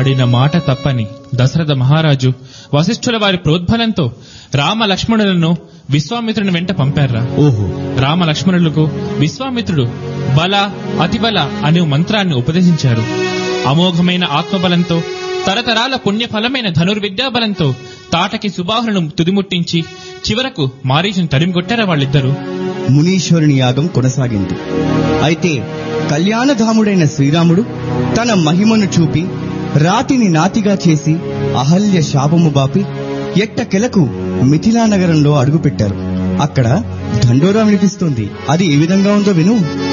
ఆడిన మాట తప్పని దశరథ మహారాజు వశిష్ఠుల వారి ప్రోద్బలంతో రామ లక్ష్మణులను విశ్వామిత్రుని వెంట పంపారా ఓహో రామ లక్ష్మణులకు విశ్వామిత్రుడు బల అతిబల అనే మంత్రాన్ని ఉపదేశించారు అమోఘమైన ఆత్మబలంతో తరతరాల పుణ్యఫలమైన ధనుర్విద్యా బలంతో తాటకి సుబాహులను తుదిముట్టించి చివరకు మారీచును తరిమికొట్టారా వాళ్ళిద్దరూ మునీశ్వరుని యాగం కొనసాగింది అయితే కళ్యాణధాముడైన శ్రీరాముడు తన మహిమను చూపి రాతిని నాతిగా చేసి అహల్య శాపము బాపి ఎట్టకెలకు మిథిలా నగరంలో అడుగుపెట్టారు అక్కడ దండోరా వినిపిస్తుంది అది ఏ విధంగా ఉందో విను